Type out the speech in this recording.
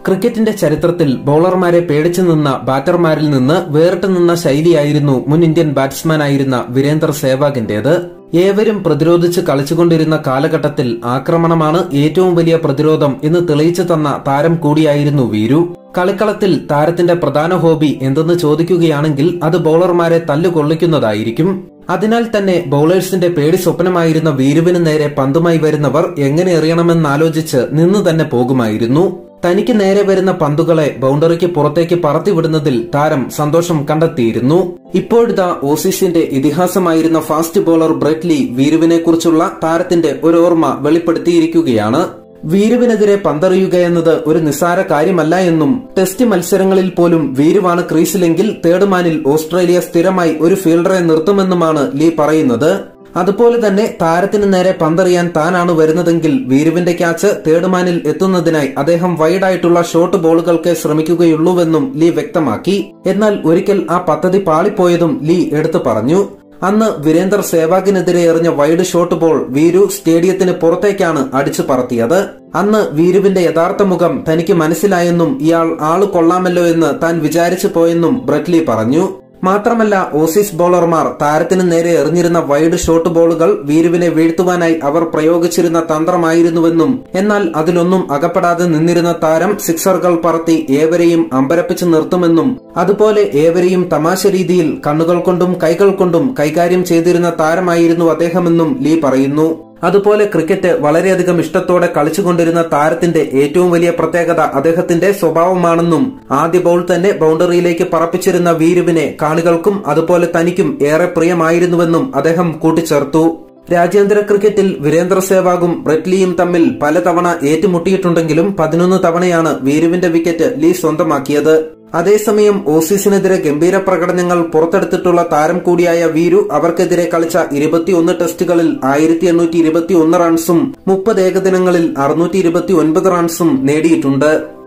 ക്രിക്കറ്റിന്റെ ചരിത്രത്തിൽ ബൌളർമാരെ പേടിച്ചു നിന്ന ബാറ്റർമാരിൽ നിന്ന് വേറിട്ട് നിന്ന ശൈലിയായിരുന്നു മുൻ ഇന്ത്യൻ ബാറ്റ്സ്മാനായിരുന്ന വീരേന്ദർ സേവാഗിന്റേത് ഏവരും പ്രതിരോധിച്ച് കളിച്ചുകൊണ്ടിരുന്ന കാലഘട്ടത്തിൽ ആക്രമണമാണ് ഏറ്റവും വലിയ പ്രതിരോധം എന്ന് തെളിയിച്ചു തന്ന താരം കൂടിയായിരുന്നു വീരു കളിക്കളത്തിൽ താരത്തിന്റെ പ്രധാന ഹോബി എന്തെന്ന് ചോദിക്കുകയാണെങ്കിൽ അത് ബൌളർമാരെ തല്ലുകൊള്ളിക്കുന്നതായിരിക്കും അതിനാൽ തന്നെ ബൌളേഴ്സിന്റെ പേടി സ്വപ്നമായിരുന്ന വീരുവിന് നേരെ പന്തുമായി വരുന്നവർ എങ്ങനെ എറിയണമെന്നാലോചിച്ച് നിന്ന് തന്നെ പോകുമായിരുന്നു തനിക്ക് നേരെ വരുന്ന പന്തുകളെ ബൗണ്ടറിക്ക് പുറത്തേക്ക് പറത്തിവിടുന്നതിൽ താരം സന്തോഷം കണ്ടെത്തിയിരുന്നു ഇപ്പോഴിതാ ഓസീസിന്റെ ഇതിഹാസമായിരുന്ന ഫാസ്റ്റ് ബോളർ ബ്രെറ്റ്ലി വീരുവിനെക്കുറിച്ചുള്ള താരത്തിന്റെ ഒരു ഓർമ്മ വെളിപ്പെടുത്തിയിരിക്കുകയാണ് വീരുവിനെതിരെ പന്തെറിയുക എന്നത് ഒരു നിസ്സാര കാര്യമല്ല എന്നും ടെസ്റ്റ് മത്സരങ്ങളിൽ പോലും വീരുവാണ് ക്രീസിലെങ്കിൽ തേർഡ് മാനിൽ ഓസ്ട്രേലിയ സ്ഥിരമായി ഒരു ഫീൽഡറെ നിർത്തുമെന്നുമാണ് ലീ പറയുന്നത് അതുപോലെ തന്നെ താരത്തിന് നേരെ പന്തെറിയാൻ താനാണ് വരുന്നതെങ്കിൽ വീരുവിന്റെ ക്യാച്ച് തേർഡ് മാനിൽ എത്തുന്നതിനായി അദ്ദേഹം വൈഡായിട്ടുള്ള ഷോർട്ട് ബോളുകൾക്ക് ശ്രമിക്കുകയുള്ളൂവെന്നും ലീ വ്യക്തമാക്കി എന്നാൽ ഒരിക്കൽ ആ പദ്ധതി പാളിപ്പോയതും ലീ എടുത്തു പറഞ്ഞു അന്ന് വീരേന്ദർ സേവാഗിനെതിരെ എറിഞ്ഞ വൈഡ് ഷോട്ട് ബോൾ വീരു സ്റ്റേഡിയത്തിന് പുറത്തേക്കാണ് അടിച്ചു പറത്തിയത് അന്ന് വീരുവിന്റെ യഥാർത്ഥ മുഖം തനിക്ക് മനസ്സിലായെന്നും ഇയാൾ ആള് കൊള്ളാമല്ലോ എന്ന് താൻ വിചാരിച്ചു പോയെന്നും ബ്രെറ്റ്ലി പറഞ്ഞു മാത്രമല്ല ഓസീസ് ബൌളർമാർ താരത്തിന് നേരെ എറിഞ്ഞിരുന്ന വൈഡ് ഷോട്ട് ബോളുകൾ വീരുവിനെ വീഴ്ത്തുവാനായി അവർ പ്രയോഗിച്ചിരുന്ന തന്ത്രമായിരുന്നുവെന്നും എന്നാൽ അതിലൊന്നും അകപ്പെടാതെ നിന്നിരുന്ന താരം സിക്സറുകൾ പറത്തി ഏവരെയും അമ്പരപ്പിച്ചു നിർത്തുമെന്നും അതുപോലെ ഏവരെയും തമാശ രീതിയിൽ കണ്ണുകൾ കൊണ്ടും കൈകൾ കൊണ്ടും കൈകാര്യം ചെയ്തിരുന്ന താരമായിരുന്നു അദ്ദേഹമെന്നും ലീ പറയുന്നു അതുപോലെ ക്രിക്കറ്റ് വളരെയധികം ഇഷ്ടത്തോടെ കളിച്ചുകൊണ്ടിരുന്ന താരത്തിന്റെ ഏറ്റവും വലിയ പ്രത്യേകത അദ്ദേഹത്തിന്റെ സ്വഭാവമാണെന്നും ആദ്യ ബോൾ തന്നെ ബൌണ്ടറിയിലേക്ക് പറപ്പിച്ചിരുന്ന വീരുവിനെ കാണികൾക്കും അതുപോലെ തനിക്കും ഏറെ പ്രിയമായിരുന്നുവെന്നും അദ്ദേഹം കൂട്ടിച്ചേർത്തു രാജ്യാന്തര ക്രിക്കറ്റിൽ വീരേന്ദ്ര സേവാഗും ബ്രെറ്റ്ലിയും തമ്മിൽ പലതവണ ഏറ്റുമുട്ടിയിട്ടുണ്ടെങ്കിലും പതിനൊന്ന് തവണയാണ് വീരുവിന്റെ വിക്കറ്റ് ലീ സ്വന്തമാക്കിയത് അതേസമയം ഓസീസിനെതിരെ ഗംഭീര പ്രകടനങ്ങൾ പുറത്തെടുത്തിട്ടുള്ള താരം കൂടിയായ വീരു അവർക്കെതിരെ കളിച്ച ഇരുപത്തിയൊന്ന് ടെസ്റ്റുകളിൽ ആയിരത്തി എണ്ണൂറ്റി ഇരുപത്തി ഒന്ന് റൺസും മുപ്പത് ഏകദിനങ്ങളിൽ അറുന്നൂറ്റി ഇരുപത്തി ഒൻപത് റൺസും നേടിയിട്ടുണ്ട്